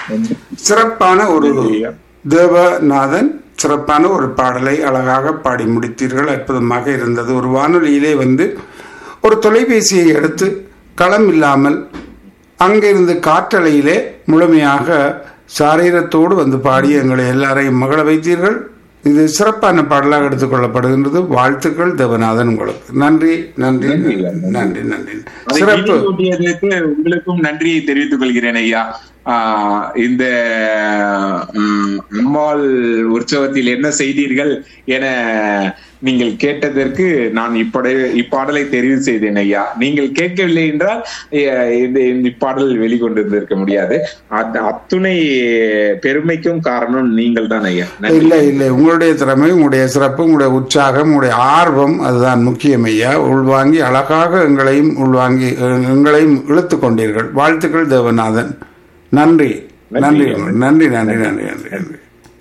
சிறப்பான ஒரு தேவநாதன் சிறப்பான ஒரு பாடலை அழகாக பாடி முடித்தீர்கள் அற்புதமாக இருந்தது ஒரு வானொலியிலே வந்து ஒரு தொலைபேசியை எடுத்து களம் இல்லாமல் அங்கிருந்து காற்றலையிலே முழுமையாக சாரீரத்தோடு வந்து பாடி எங்களை எல்லாரையும் மகள வைத்தீர்கள் இது சிறப்பான பாடலாக எடுத்துக்கொள்ளப்படுகின்றது வாழ்த்துக்கள் தேவநாதன் உங்களுக்கு நன்றி நன்றி நன்றி. நன்றி நன்றி அதை சிறப்பு நினைவூட்டியதற்கு உங்களுக்கும் நன்றியை தெரிவித்துக் கொள்கிறேன் ஐயா ஆஹ் இந்த உம், அம்மாள் உற்சவத்தில் என்ன செய்தீர்கள் என நீங்கள் கேட்டதற்கு நான் இப்பட இப்பாடலை தெரிவு செய்தேன் ஐயா நீங்கள் கேட்கவில்லை என்றால் அஹ், இந்த இந்த இப்பாடல் வெளிக்கொண்டிருந்திருக்க முடியாது அத்- அத்துணை பெருமைக்கும் காரணம் நீங்கள் தான் ஐயா நன்றி. இல்லை இல்லை உங்களுடைய திறமை உங்களுடைய சிறப்பு உங்களுடைய உற்சாகம் உங்களுடைய ஆர்வம் அதுதான் முக்கியம் ஐயா உள்வாங்கி அழகாக எங்களையும் உள்வாங்கி எ- எங்களையும் இழுத்து கொண்டீர்கள் வாழ்த்துக்கள் தேவநாதன் நன்றி நன்றி நன்றி நன்றி நன்றி நன்றி நன்றி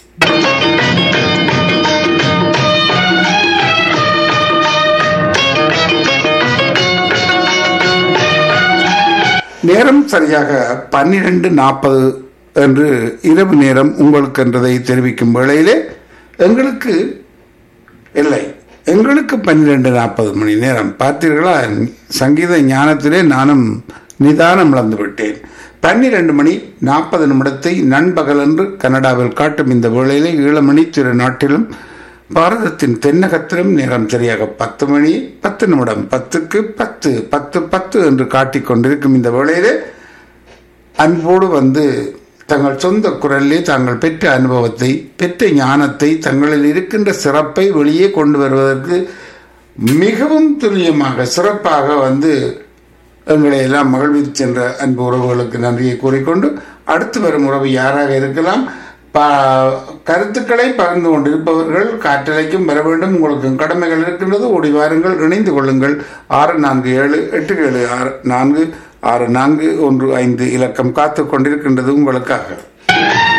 நேரம் சரியாக பன்னிரண்டு நாற்பது என்று இரவு நேரம் உங்களுக்கு என்றதை தெரிவிக்கும் வேளையிலே எங்களுக்கு இல்லை எங்களுக்கு பன்னிரெண்டு நாற்பது மணி நேரம் பார்த்தீர்களா சங்கீத ஞானத்திலே நானும் நிதானம் இழந்து விட்டேன் பன்னிரண்டு மணி நாற்பது நிமிடத்தை நண்பகல் என்று கனடாவில் காட்டும் இந்த வேளையிலே ஈழமணி திரு நாட்டிலும் பாரதத்தின் தென்னகத்திலும் நேரம் சரியாக பத்து மணி பத்து நிமிடம் பத்துக்கு பத்து பத்து பத்து என்று காட்டிக் கொண்டிருக்கும் இந்த வேளையிலே அன்போடு வந்து தங்கள் சொந்த குரலிலே தாங்கள் பெற்ற அனுபவத்தை பெற்ற ஞானத்தை தங்களில் இருக்கின்ற சிறப்பை வெளியே கொண்டு வருவதற்கு மிகவும் துல்லியமாக சிறப்பாக வந்து எங்களை எல்லாம் மகிழ்வித்து சென்ற அன்பு உறவுகளுக்கு நன்றியை கூறிக்கொண்டு அடுத்து வரும் உறவு யாராக இருக்கலாம் ப- கருத்துக்களை பகிர்ந்து கொண்டிருப்பவர்கள் காற்றலைக்கும் வர வேண்டும் உங்களுக்கு கடமைகள் இருக்கின்றது ஓடி வாருங்கள் இணைந்து கொள்ளுங்கள் ஆறு நான்கு ஏழு எட்டு ஏழு ஆறு நான்கு ஆறு நான்கு ஒன்று ஐந்து இலக்கம் காத்து கொண்டிருக்கின்றது உங்களுக்காக